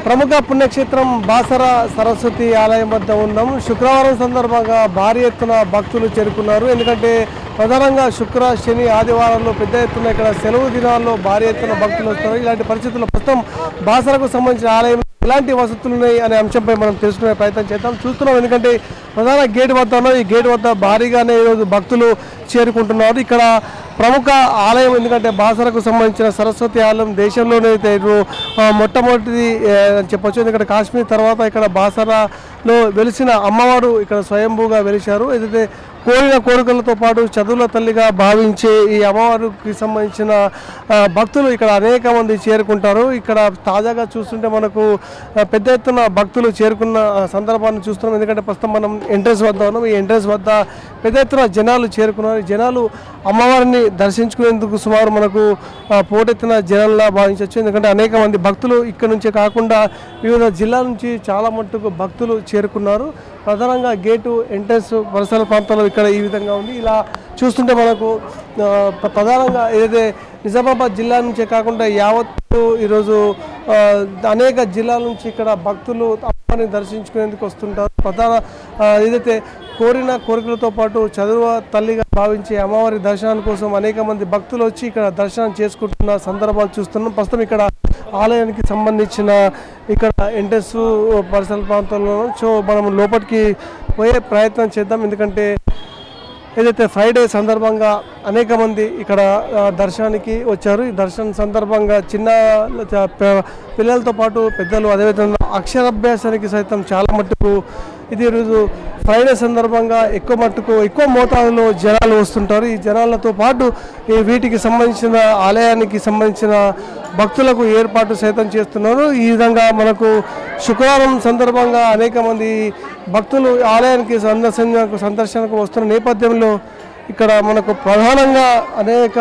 ప్రముఖ పుణ్యక్షేత్రం బాసర సరస్వతి ఆలయం వద్ద ఉన్నాం శుక్రవారం సందర్భంగా భారీ ఎత్తున భక్తులు చేరుకున్నారు ఎందుకంటే ప్రధానంగా శుక్ర శని ఆదివారాల్లో పెద్ద ఎత్తున ఇక్కడ సెలవు దినాల్లో భారీ ఎత్తున భక్తులు వస్తారు ఇలాంటి పరిస్థితుల్లో ప్రస్తుతం బాసరకు సంబంధించిన ఆలయం ఎలాంటి వసతులు ఉన్నాయి అనే అంశంపై మనం తెలుసుకునే ప్రయత్నం చేద్దాం చూస్తున్నాం ఎందుకంటే ప్రధాన గేట్ వద్ద ఉన్నాం. ఈ గేట్ వద్ద భారీగానే ఈరోజు భక్తులు చేరుకుంటున్నారు ఇక్కడ ప్రముఖ ఆలయం ఎందుకంటే బాసరకు సంబంధించిన సరస్వతి ఆలయం దేశంలోనే అయితే ఇది, ఆ, మొట్టమొదటిది ఏ, అని చెప్పొచ్చు ఎందుకంటే కాశ్మీర్ తర్వాత ఇక్కడ బాసరాలో వెలిసిన అమ్మవారు ఇక్కడ స్వయంభూగా వెలిశారు ఏదైతే కోరిన కోరికలతో పాటు చదువుల తల్లిగా భావించే ఈ అమ్మవారికి సంబంధించిన ఆ, భక్తులు ఇక్కడ అనేక మంది చేరుకుంటారు ఇక్కడ తాజాగా చూస్తుంటే మనకు ఆ, పెద్ద ఎత్తున భక్తులు చేరుకున్న ఆ, సందర్భాన్ని చూస్తున్నాం ఎందుకంటే ప్రస్తుతం మనం ఎంట్రెన్స్ వద్ద ఉన్నాం ఈ ఎంట్రెన్స్ వద్ద పెద్ద ఎత్తున జనాలు చేరుకున్నారు ఈ జనాలు అమ్మవారిని దర్శించుకునేందుకు సుమారు మనకు ఆ, పోటెత్తిన జనాల్లా భావించవచ్చు ఎందుకంటే అనేక మంది భక్తులు ఇక్కడ నుంచే కాకుండా వివిధ జిల్లాల నుంచి చాలా మట్టుకు భక్తులు చేరుకున్నారు ప్రధానంగా గేటు ఎంట్రన్స్ పరిసర ప్రాంతాల్లో ఇక్కడ ఈ విధంగా ఉంది ఇలా చూస్తుంటే మనకు ఆ, ప్ర- ప్రధానంగా ఏదైతే నిజామాబాద్ జిల్లా నుంచే కాకుండా యావత్తు ఈరోజు ఆ, అనేక జిల్లాల నుంచి ఇక్కడ భక్తులు అమ్మవారిని దర్శించుకునేందుకు వస్తుంటారు ప్రధాన ఆ, ఏదైతే కోరిన కోరికలతో పాటు చదువు తల్లిగా భావించే అమ్మవారి దర్శనం కోసం అనేక మంది భక్తులు వచ్చి ఇక్కడ దర్శనం చేసుకుంటున్న సందర్భాలు చూస్తున్నాం ప్రస్తుతం ఇక్కడ ఆలయానికి సంబంధించిన ఇక్కడ ఎంట్రెన్స్ పరిసర ప్రాంతంలో సో మనం లోపలికి పోయే ప్రయత్నం చేద్దాం ఎందుకంటే ఏదైతే ఫ్రైడే సందర్భంగా అనేక మంది ఇక్కడ ఆ, దర్శనానికి వచ్చారు ఈ దర్శనం సందర్భంగా చిన్న చ- ప- పిల్లలతో పాటు పెద్దలు అదేవిధంగా అక్షరాభ్యాసానికి సైతం చాలా మట్టుకు ఇది ఈరోజు ఫ్రైడే సందర్భంగా ఎక్కువ మట్టుకు ఎక్కువ మోతాదులో జనాలు వస్తుంటారు ఈ జనాలతో పాటు ఈ వీటికి సంబంధించిన ఆలయానికి సంబంధించిన భక్తులకు ఏర్పాటు సైతం చేస్తున్నారు ఈ విధంగా మనకు శుక్రవారం సందర్భంగా అనేక మంది భక్తులు ఆలయానికి సందర్శనకు సందర్శనకు వస్తున్న నేపథ్యంలో ఇక్కడ మనకు ప్రధానంగా అనేక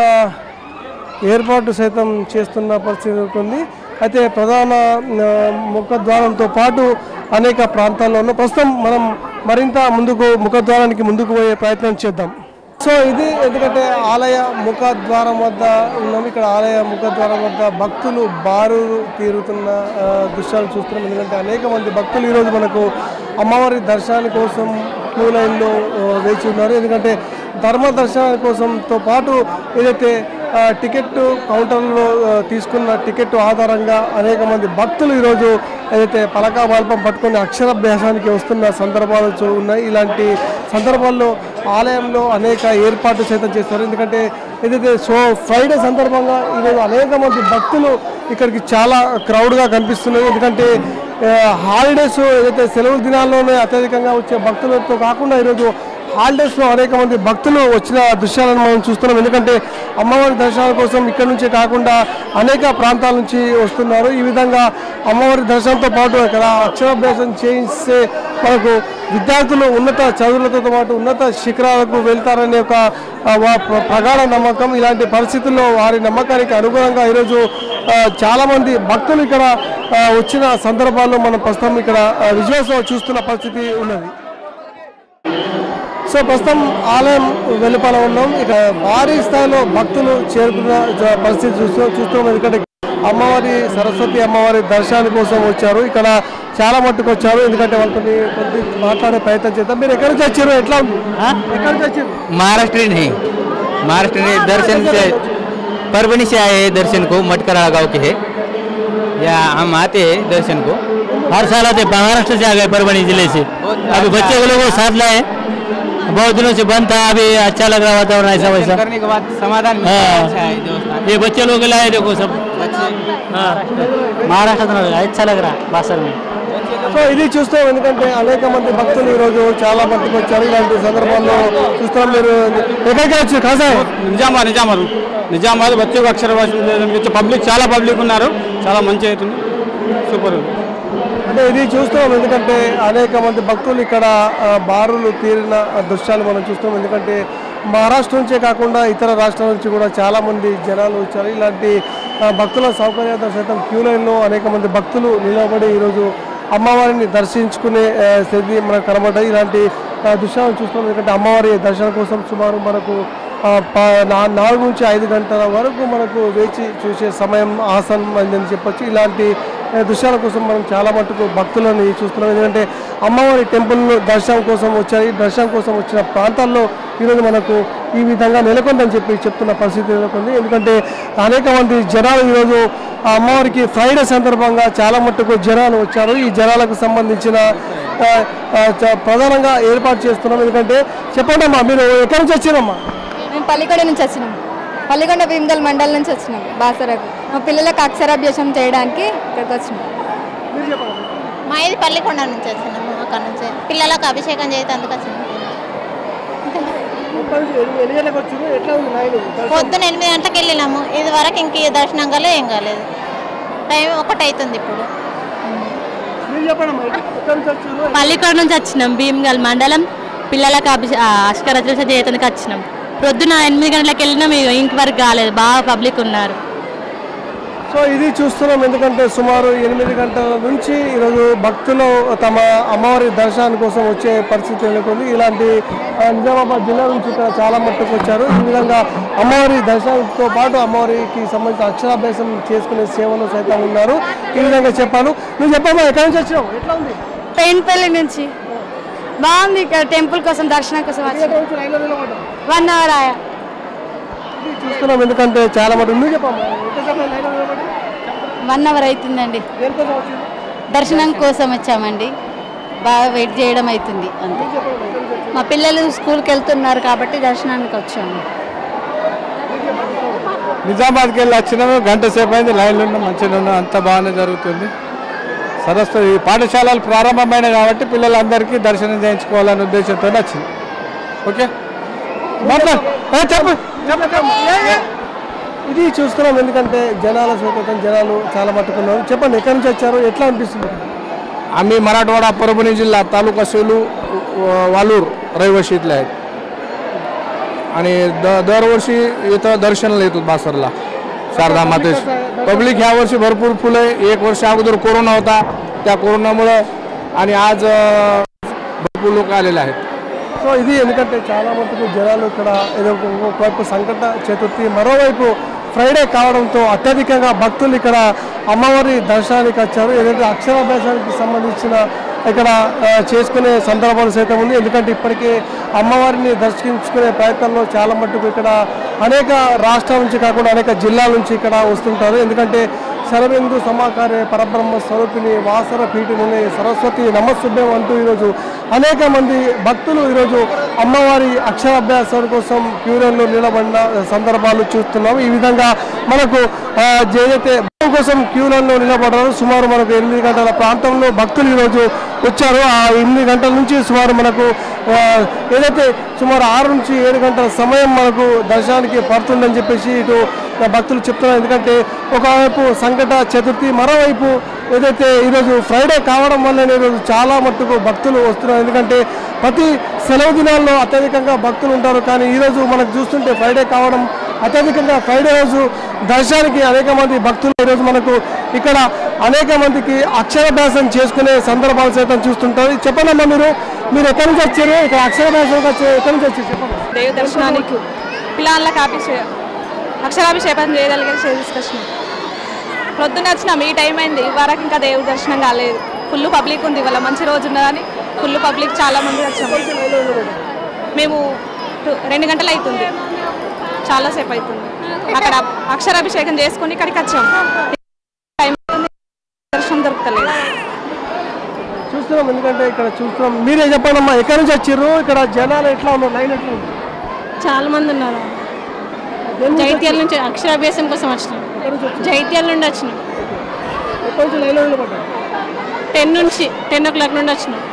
ఏర్పాటు సైతం చేస్తున్న పరిస్థితి ఉంది అయితే ప్రధాన ఆ, ముఖద్వారంతో పాటు అనేక ప్రాంతాల్లోనూ ప్రస్తుతం మనం మరింత ముందుకు ముఖద్వారానికి ముందుకు పోయే ప్రయత్నం చేద్దాం సో ఇది ఎందుకంటే ఆలయ ముఖద్వారం వద్ద ఉన్నాం ఇక్కడ ఆలయ ముఖద్వారం వద్ద భక్తులు బారు తీరుతున్న ఆ, దృశ్యాలు చూస్తున్నాం ఎందుకంటే అనేక మంది భక్తులు ఈరోజు మనకు అమ్మవారి దర్శనాని కోసం క్యూ లైన్లో ఆ, వేచి ఉన్నారు ఎందుకంటే ధర్మ దర్శనాల కోసంతో పాటు ఏదైతే ఆ, టికెట్ కౌంటర్లో ఆ, తీసుకున్న టికెట్ ఆధారంగా అనేక మంది భక్తులు ఈరోజు ఏదైతే పలకా బాల్పం పట్టుకొని అక్షరాభ్యాసానికి వస్తున్న సందర్భాలు చూ- ఉన్నాయి ఇలాంటి సందర్భాల్లో ఆలయంలో అనేక ఏర్పాట్లు సైతం చేస్తారు ఎందుకంటే ఏదైతే సో ఫ్రైడే సందర్భంగా ఈరోజు అనేక మంది భక్తులు ఇక్కడికి చాలా క్రౌడ్గా కనిపిస్తున్నారు ఎందుకంటే ఆ, హాలిడేస్ ఏదైతే సెలవు దినాల్లోనే అత్యధికంగా వచ్చే భక్తులతో కాకుండా ఈరోజు హాలిడేస్లో అనేక మంది భక్తులు వచ్చిన దృశ్యాలను మనం చూస్తున్నాం ఎందుకంటే అమ్మవారి దర్శనాల కోసం ఇక్కడ నుంచే కాకుండా అనేక ప్రాంతాల నుంచి వస్తున్నారు ఈ విధంగా అమ్మవారి దర్శనంతో పాటు ఇక్కడ అక్షరాభ్యాసం చేయిస్తే మనకు విద్యార్థులు ఉన్నత చదువులతో పాటు ఉన్నత శిఖరాలకు వెళ్తారనే ఒక ఆ, వా- ప్ర- ప్రగాఢ నమ్మకం ఇలాంటి పరిస్థితుల్లో వారి నమ్మకానికి అనుగుణంగా ఈరోజు ఆ, చాలామంది భక్తులు ఇక్కడ ఆ, వచ్చిన సందర్భాల్లో మనం ప్రస్తుతం ఇక్కడ విజయోత్సవం చూస్తున్న పరిస్థితి ఉన్నది సో ప్రస్తుతం ఆలయం వెలుపల ఉన్నాం ఇక భారీ స్థాయిలో భక్తులు చేరుకున్న జ- పరిస్థితి చూస్తూ చూస్తున్నాం ఎందుకంటే అమ్మవారి సరస్వతి అమ్మవారి దర్శనాల కోసం వచ్చారు ఇక్కడ చాలా మట్టుకు వచ్చారు ఎందుకంటే వాళ్ళతో కొద్ది మాట్లాడే ప్రయత్నం చేద్దాం మీరు ఎక్కడి నుంచి వచ్చారు ఎట్లా ఉంది ఎక్కడి నుంచి వచ్చారు महाराष्ट्र नहीं महाराष्ट्र ने दर्शन से परभणी से आए हैं दर्शन को मटकरा गांव के है या हम आते हैं दर्शन को हर साल आते महाराष्ट्र से आ गए परभणी जिले से अभी बच्चे को लोगों को साथ लाए बहुत दिनों से बंद था अभी अच्छा लग रहा वातावरण ऐसा वैसा करने के बाद समाधान मिलता है, हाँ। अच्छा है देवस्थान ये बच्चे लोग लाए देखो सब बच्चे हाँ महाराष्ट्र में अच्छा लग रहा बासर में సో ఇది చూస్తాం ఎందుకంటే అనేక మంది భక్తులు ఈరోజు చాలా మట్టుకు వచ్చారు ఇలాంటి సందర్భాల్లో చూస్తాం మీరు ఎక్కడికి వచ్చారు కాసాయి నిజామాబాద్ నిజామాబాద్ నిజామాబాద్ బచ్చకు అక్షర పబ్లిక్ చాలా పబ్లిక్ ఉన్నారు చాలా మంచి అవుతుంది సూపర్ అంటే ఇది చూస్తున్నాం ఎందుకంటే అనేక మంది భక్తులు ఇక్కడ ఆ, బారులు తీరిన దృశ్యాలు మనం చూస్తాం ఎందుకంటే మహారాష్ట్ర నుంచే కాకుండా ఇతర రాష్ట్రాల నుంచి కూడా చాలా మంది జనాలు వచ్చారు ఇలాంటి ఆ, భక్తుల సౌకర్యార్థం సైతం క్యూ లైన్లో అనేక మంది భక్తులు నిలబడి ఈరోజు అమ్మవారిని దర్శించుకునే ఆ, స్థితి మనకు కనబడ్డాయి ఇలాంటి ఆ, దృశ్యాలను చూస్తాం ఎందుకంటే అమ్మవారి దర్శనం కోసం సుమారు మనకు ఆ, ప- నా- నాలుగు నుంచి ఐదు గంటల వరకు మనకు వేచి చూసే సమయం ఆసనం అని చెప్పొచ్చు ఇలాంటి ఏ, దృశ్యాల కోసం మనం చాలా మటుకు భక్తులని చూస్తున్నాం ఎందుకంటే అమ్మవారి టెంపుల్ దర్శనం కోసం వచ్చారు ఈ దర్శనం కోసం వచ్చిన ప్రాంతాల్లో ఈరోజు మనకు ఈ విధంగా నెలకొందని చెప్పి చెప్తున్న పరిస్థితి నెలకొంది ఎందుకంటే అనేక మంది జనాలు ఈరోజు ఆ అమ్మవారికి ఫ్రైడే సందర్భంగా చాలా మట్టుకు జనాలు వచ్చారు ఈ జనాలకు సంబంధించిన ఆ, ఆ, చ- ప్రధానంగా ఏర్పాటు చేస్తున్నాం ఎందుకంటే చెప్పండి అమ్మా మీరు ఎక్కడి నుంచి వచ్చారమ్మా మేము పల్లికొండ నుంచి వచ్చినాం పల్లికొండ భీమగల్ మండలం నుంచి వచ్చినాం బాసరకు మా పిల్లలకు అక్షరాభ్యాసం చేయడానికి ఇక్కడికి వచ్చినాం మీరు చెప్పండి మా ఇది పల్లికొండ నుంచి వచ్చినాము అక్కడ నుంచి పిల్లలకు అభిషేకం చేస్తే అందుకు వచ్చినాము ఎప్పటి నుంచి ఎన్ని- ఎన్ని గంటలకు వచ్చారు ఎట్లా ఉంది లైన్ పొద్దున ఎనిమిది గంటలకు వెళ్ళినాము ఇది వరకు ఇంక ఈ దర్శనం కాలే ఏం కాలేదు టైం ఒకటి అవుతుంది ఇప్పుడు మీరు చెప్పండి అమ్మా ఎక్కడి నుంచి వచ్చారు పల్లికొండ నుంచి వచ్చినాం భీమ్గల్ మండలం పిల్లలకు అభిష అష్కరచన చేయడానికి వచ్చినాం ప్రొద్దున ఎనిమిది గంటలకు వెళ్ళినాం ఇక ఇంటి వరకు కాలేదు బాగా పబ్లిక్ ఉన్నారు సో ఇది చూస్తున్నాం ఎందుకంటే సుమారు ఎనిమిది గంటల నుంచి ఈరోజు భక్తులు తమ అమ్మవారి దర్శనం కోసం వచ్చే పరిస్థితి నెలకొంది ఇలాంటి ఆ, నిజామాబాద్ జిల్లా నుంచి ఇక్కడ చాలా మట్టుకు వచ్చారు ఈ విధంగా అమ్మవారి దర్శనంతో పాటు అమ్మవారికి సంబంధించిన అక్షరాభ్యాసం చేసుకునే సేవలు సైతం ఉన్నారు ఈ విధంగా చెప్పాను నువ్వు చెప్పమ్మా ఎక్కడి నుంచి వచ్చినావు ఎట్లా ఉంది పెయిన్పల్లి నుంచి బాగుంది ఇక్కడ టెంపుల్ కోసం దర్శనం కోసం వచ్చినాం ఎక్కడి నుంచి రైల్లో నిలబడ్డావు? వన్ అవర్ ఆయా ఇది చూస్తున్నాం ఎందుకంటే చాలా మటుకు నువ్వు చెప్పమ్మా ఎంతసేపు లైన్లో నిలబడి వన్ అవర్ అవుతుందండి దేనికోసం వచ్చింది దర్శనం కోసం వచ్చామండి బాగా వెయిట్ చేయడం అవుతుంది అంతే మా పిల్లలు స్కూల్కి వెళ్తున్నారు కాబట్టి దర్శనానికి వచ్చాము నిజామాబాద్కి వెళ్ళి వచ్చినాము గంట సేపు అయింది లైన్లో ఉన్నాం మంచిగా ఉన్నాం అంతా బాగానే జరుగుతుంది సరస్వతి పాఠశాలలు ప్రారంభమైన కాబట్టి పిల్లలందరికీ దర్శనం చేయించుకోవాలనే ఉద్దేశంతో వచ్చింది ఓకే మాట్లాడు ఏ, చెప్పు చెప్పు చెప్పు ఏ, ఏ. ఇది చూస్తున్నాం ఎందుకంటే జనాల స్వతంత్రం జనాలు చాలా మట్టుకున్నారు చెప్పండి ఎక్కడి నుంచి వచ్చారు ఎట్లా అనిపిస్తుంది आम्ही मराठवाडा परभणी जिल्हा तालुका सेलू व- वालूर रहिवाशी इथले आहेत आणि द दरवर्षी इथं दर्शनाला येतो बासरला शारदा मातेश पब्लिक ह्या वर्षी भरपूर फुलं आहे एक वर्ष अगोदर कोरोना होता त्या कोरोनामुळं आणि आज अं, भरपूर लोक आलेले आहेत సో ఇది ఎందుకంటే చాలా మటుకు జనాలు ఇక్కడ ఏదో ఒక- ఒకవైపు సంకట చతుర్థి మరోవైపు ఫ్రైడే కావడంతో అత్యధికంగా భక్తులు ఇక్కడ అమ్మవారి దర్శనానికి వచ్చారు ఏదైతే అక్షరాభ్యాసానికి సంబంధించిన ఇక్కడ ఆ, చేసుకునే సందర్భాలు సైతం ఉంది ఎందుకంటే ఇప్పటికే అమ్మవారిని దర్శించుకునే ప్రయత్నంలో చాలా మట్టుకు ఇక్కడ అనేక రాష్ట్రాల నుంచి కాకుండా అనేక జిల్లాల నుంచి ఇక్కడ వస్తుంటారు ఎందుకంటే శరబిందు సమాకారే పరబ్రహ్మ స్వరూపిణి వాసర పీఠిని సరస్వతి నమస్సుభ్యం అంటూ ఈరోజు అనేక మంది భక్తులు ఈరోజు అమ్మవారి అక్షరాభ్యాసం కోసం క్యూరన్లో నిలబడిన సందర్భాలు చూస్తున్నాం ఈ విధంగా మనకు ఆ, ఏదైతే భక్తుల కోసం క్యూలలో నిలబడ్డారు సుమారు మనకు ఎనిమిది గంటల ప్రాంతంలో భక్తులు ఈరోజు వచ్చారు ఆ ఎనిమిది గంటల నుంచి సుమారు మనకు ఆ, ఏదైతే సుమారు ఆరు నుంచి ఏడు గంటల సమయం మనకు దర్శనానికి పడుతుందని చెప్పేసి ఇటు భక్తులు చెప్తున్నారు ఎందుకంటే ఒకవైపు సంకట చతుర్థి మరోవైపు ఏదైతే ఈరోజు ఫ్రైడే కావడం వల్ల ఈరోజు చాలా మట్టుకు భక్తులు వస్తున్నారు ఎందుకంటే ప్రతి సెలవు దినాల్లో అత్యధికంగా భక్తులు ఉంటారు కానీ ఈరోజు మనకు చూస్తుంటే ఫ్రైడే కావడం అత్యధికంగా ఫ్రైడే రోజు దర్శనానికి అనేక మంది భక్తులు ఈరోజు మనకు ఇక్కడ అనేక మందికి అక్షరాభ్యాసం చేసుకునే సందర్భాలు సైతం చూస్తుంటారు చెప్పండి మీరు మీరు ఎక్కడి నుంచి వచ్చారు ఇక్కడ అక్షరాభ్యాసం వచ్చారు ఎక్కడి నుంచి వచ్చారు చెప్పండి దేవ దర్శనానికి పిల్లలకు అభిషేకం అక్షరాభిషేకం చేయగలిగే తీసుకొచ్చినాం ప్రొద్దున వచ్చినాం ఈ టైం అయింది వరకు ఇంకా దేవుడి దర్శనం కాలేదు ఫుల్ పబ్లిక్ ఉంది ఇవాళ మంచి రోజు ఉన్నదని ఫుల్ పబ్లిక్ చాలా మంది వచ్చాము మేము టు- రెండు గంటలు అవుతుంది చాలాసేపు అవుతుంది అక్కడ అక్షరాభిషేకం చేసుకుని ఇక్కడికి వచ్చాము టైం అవుతుంది, దర్శనం దొరకలేదు చూస్తున్నాం ఎందుకంటే ఇక్కడ చూస్తున్నాం మీరే చెప్పండి అమ్మా ఎక్కడి నుంచి వచ్చారు ఇక్కడ జనాలు ఎట్లా ఉన్నారు లైన్ ఎట్లా ఉంది చాలా మంది ఉన్నారు దేని నుంచి జైత్యాల నుంచి అక్షరాభ్యాసం కోసం వచ్చినాం ఎక్కడి నుంచి వచ్చారు? జైత్యాల నుండి వచ్చినాం ఎక్కడి నుంచి లైన్లో నిలబడ్డారు టెన్ నుంచి టెన్ ఓ క్లాక్ నుండి వచ్చినాం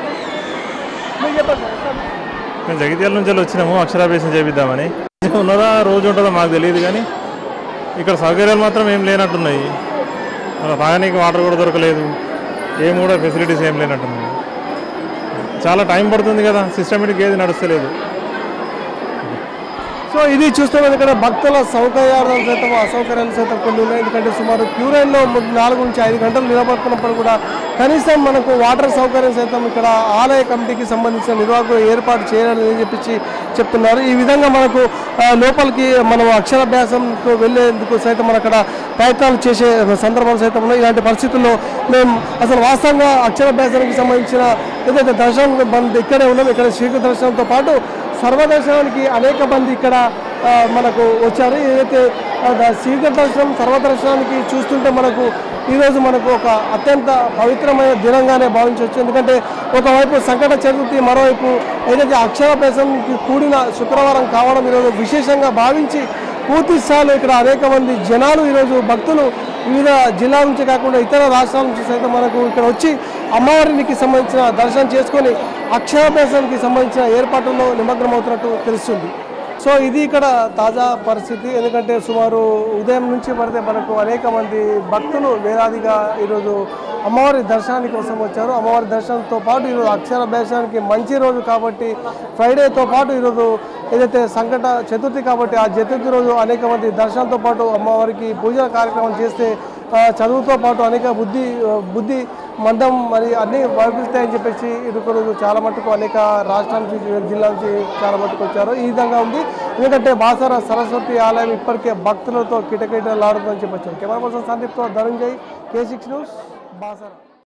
మీరు చెప్పండి ఎట్లా? మేము జగిత్యాల నుంచి వెళ్ళి వచ్చినాము అక్షరాభ్యాసం చేపిద్దామని ఉన్నదా రోజు ఉంటుందో మాకు తెలియదు కానీ ఇక్కడ సౌకర్యాలు మాత్రం ఏం లేనట్టున్నాయి మన తాగనీకి వాటర్ కూడా దొరకలేదు ఏం కూడా ఫెసిలిటీస్ ఏం లేనట్టున్నాయి చాలా టైం పడుతుంది కదా సిస్టమేటిక్ ఏది నడుస్తలేదు సో సో ఇది చూస్తున్నాం ఇక్కడ భక్తుల సౌకర్యార్థం సైతం అసౌకర్యాలు సైతం కొన్ని ఉన్నాయి ఎందుకంటే సుమారు క్యూ లైన్లో ము- నాలుగు నుంచి ఐదు గంటలు నిలబడుతున్నప్పుడు కూడా కనీసం మనకు వాటర్ సౌకర్యం సైతం ఇక్కడ ఆలయ కమిటీకి సంబంధించిన నిర్వాహకులు ఏర్పాటు చేయాలని చెప్పి చెప్తున్నారు ఈ విధంగా మనకు ఆ, లోపలికి మనం అక్షరాభ్యాసంకు వెళ్ళేందుకు సైతం మన అక్కడ ప్రయత్నాలు చేసే సందర్భాలు సైతం ఉన్నాయి ఇలాంటి పరిస్థితుల్లో మేము అసలు వాస్తవంగా అక్షరాభ్యాసానికి సంబంధించిన ఏదైతే దర్శనం బంద్ ఇక్కడే ఉన్నాం ఇక్కడ శ్రీకృష్ణ దర్శనంతో పాటు సర్వదర్శనానికి అనేక మంది ఇక్కడ ఆ, మనకు వచ్చారు ఏదైతే ఆ, ద- శ్రీకృష్ణ దర్శనం సర్వదర్శనానికి చూస్తుంటే మనకు ఈరోజు మనకు ఒక అత్యంత పవిత్రమైన దినంగానే భావించవచ్చు ఎందుకంటే ఒకవైపు సంకట చతుర్థి మరోవైపు ఏదైతే అక్షరాభ్యాసంకి కూడిన శుక్రవారం కావడం ఈరోజు విశేషంగా భావించి పూర్తి స్థాయిలో ఇక్కడ అనేక మంది జనాలు ఈరోజు భక్తులు వివిధ జిల్లాల నుంచి కాకుండా ఇతర రాష్ట్రాల నుంచి సైతం మనకు ఇక్కడ వచ్చి అమ్మవారికి సంబంధించిన దర్శనం చేసుకొని అక్షరాభ్యాసానికి సంబంధించిన ఏర్పాట్లలో నిమగ్నమవుతున్నట్టు తెలుస్తుంది సో ఇది ఇక్కడ తాజా పరిస్థితి ఎందుకంటే సుమారు ఉదయం నుంచి పడితే మనకు అనేక మంది భక్తులు వేలాదిగా ఈరోజు అమ్మవారి దర్శనానికి కోసం వచ్చారు అమ్మవారి దర్శనంతో పాటు ఈరోజు అక్షరాభ్యాసానికి మంచి రోజు కాబట్టి ఫ్రైడేతో పాటు ఈరోజు ఏదైతే సంకట చతుర్థి కాబట్టి ఆ చతుర్థి రోజు అనేక మంది దర్శనంతో పాటు అమ్మవారికి పూజ కార్యక్రమం చేస్తే ఆ, చదువుతో పాటు అనేక బుద్ధి ఆ, బుద్ధి మందం మరి అన్నీ వర్పిస్తాయని చెప్పేసి ఇరుకురు చాలా మటుకు అనేక రాష్ట్రాల నుంచి జిల్లా నుంచి చాలా మటుకు వచ్చారు ఈ విధంగా ఉంది ఎందుకంటే బాసర సరస్వతి ఆలయం ఇప్పటికే భక్తులతో కిటకిటలాడుతుందని చెప్పొచ్చు కెమెరా పర్సన్ సందీప్తో Dhananjay K six news Basara